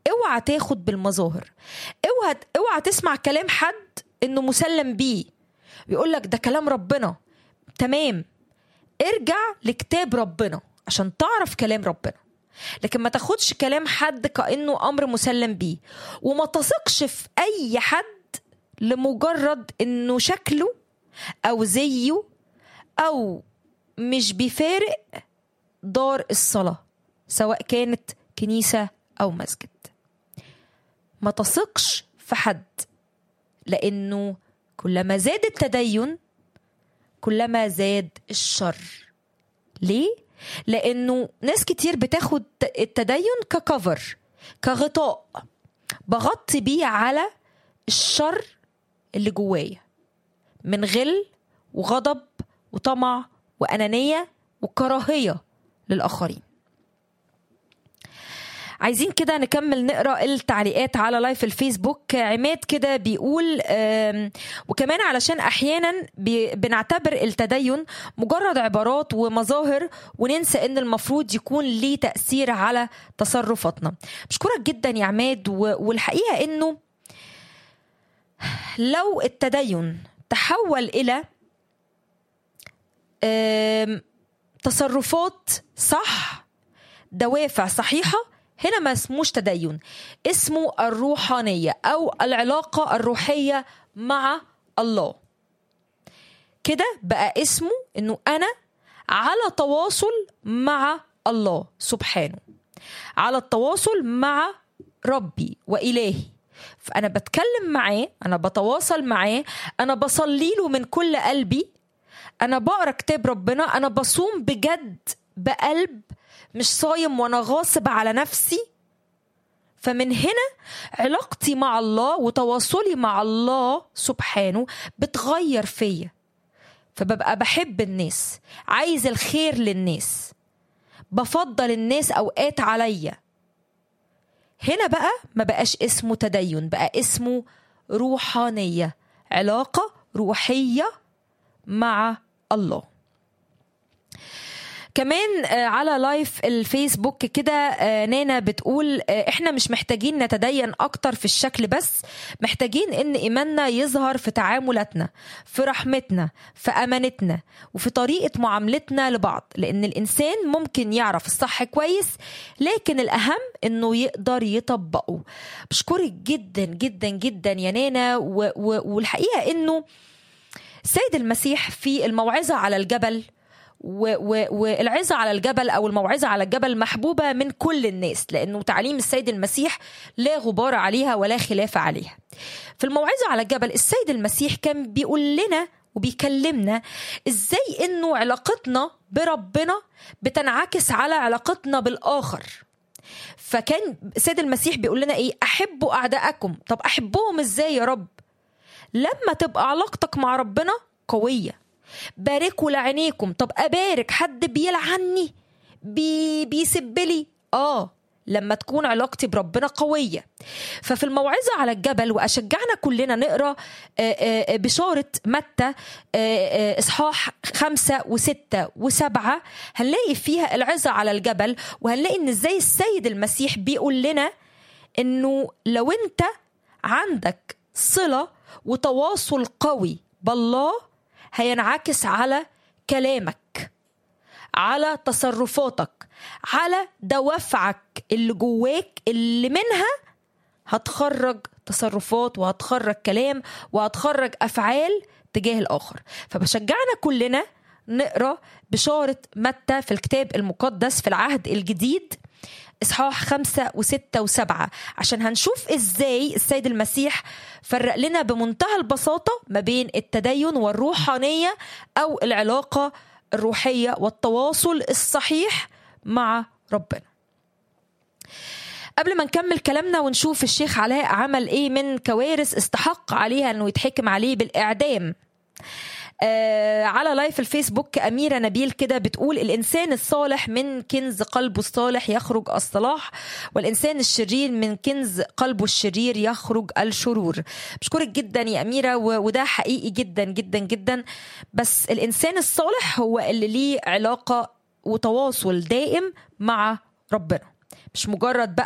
اوعى تاخد بالمظاهر اوعى اوعى تسمع كلام حد انه مسلم بيه بيقول لك ده كلام ربنا تمام ارجع لكتاب ربنا عشان تعرف كلام ربنا لكن ما تاخدش كلام حد كانه امر مسلم بيه وما تثقش في اي حد لمجرد انه شكله او زيه او مش بيفارق دار الصلاه سواء كانت كنيسه او مسجد ما تثقش في حد لانه كلما زاد التدين كلما زاد الشر ليه لانه ناس كتير بتاخد التدين ككفر كغطاء بغطي بيه على الشر اللي جوايا من غل وغضب وطمع وانانيه وكراهيه للاخرين عايزين كده نكمل نقرا التعليقات على لايف الفيسبوك عماد كده بيقول وكمان علشان احيانا بنعتبر التدين مجرد عبارات ومظاهر وننسى ان المفروض يكون ليه تاثير على تصرفاتنا بشكرك جدا يا عماد والحقيقه انه لو التدين تحول الى تصرفات صح دوافع صحيحه هنا ما اسموش تدين اسمه الروحانية أو العلاقة الروحية مع الله كده بقى اسمه أنه أنا على تواصل مع الله سبحانه على التواصل مع ربي وإلهي فأنا بتكلم معاه أنا بتواصل معاه أنا بصلي له من كل قلبي أنا بقرأ كتاب ربنا أنا بصوم بجد بقلب مش صايم وانا غاصب على نفسي فمن هنا علاقتي مع الله وتواصلي مع الله سبحانه بتغير فيا فببقى بحب الناس عايز الخير للناس بفضل الناس اوقات عليا هنا بقى ما بقاش اسمه تدين بقى اسمه روحانيه علاقه روحيه مع الله كمان على لايف الفيسبوك كده نانا بتقول احنا مش محتاجين نتدين اكتر في الشكل بس محتاجين ان ايماننا يظهر في تعاملاتنا في رحمتنا في امانتنا وفي طريقه معاملتنا لبعض لان الانسان ممكن يعرف الصح كويس لكن الاهم انه يقدر يطبقه بشكرك جدا جدا جدا يا نانا والحقيقه انه السيد المسيح في الموعظه على الجبل والعظة على الجبل أو الموعظة على الجبل محبوبة من كل الناس لأنه تعليم السيد المسيح لا غبار عليها ولا خلاف عليها في الموعظة على الجبل السيد المسيح كان بيقول لنا وبيكلمنا ازاي انه علاقتنا بربنا بتنعكس على علاقتنا بالاخر فكان السيد المسيح بيقول لنا ايه احبوا اعدائكم طب احبهم ازاي يا رب لما تبقى علاقتك مع ربنا قويه باركوا لعينيكم طب ابارك حد بيلعني بي بيسب لي اه لما تكون علاقتي بربنا قوية ففي الموعظة على الجبل وأشجعنا كلنا نقرأ بشارة متى إصحاح خمسة وستة وسبعة هنلاقي فيها العظة على الجبل وهنلاقي إن إزاي السيد المسيح بيقول لنا إنه لو أنت عندك صلة وتواصل قوي بالله هينعكس على كلامك على تصرفاتك على دوافعك اللي جواك اللي منها هتخرج تصرفات وهتخرج كلام وهتخرج افعال تجاه الاخر فبشجعنا كلنا نقرا بشاره متى في الكتاب المقدس في العهد الجديد اصحاح خمسة وستة وسبعة عشان هنشوف ازاي السيد المسيح فرق لنا بمنتهى البساطة ما بين التدين والروحانية او العلاقة الروحية والتواصل الصحيح مع ربنا قبل ما نكمل كلامنا ونشوف الشيخ علاء عمل ايه من كوارث استحق عليها انه يتحكم عليه بالاعدام آه على لايف الفيسبوك أميرة نبيل كده بتقول الإنسان الصالح من كنز قلبه الصالح يخرج الصلاح والإنسان الشرير من كنز قلبه الشرير يخرج الشرور بشكرك جدا يا أميرة وده حقيقي جدا جدا جدا بس الإنسان الصالح هو اللي ليه علاقة وتواصل دائم مع ربنا مش مجرد بقى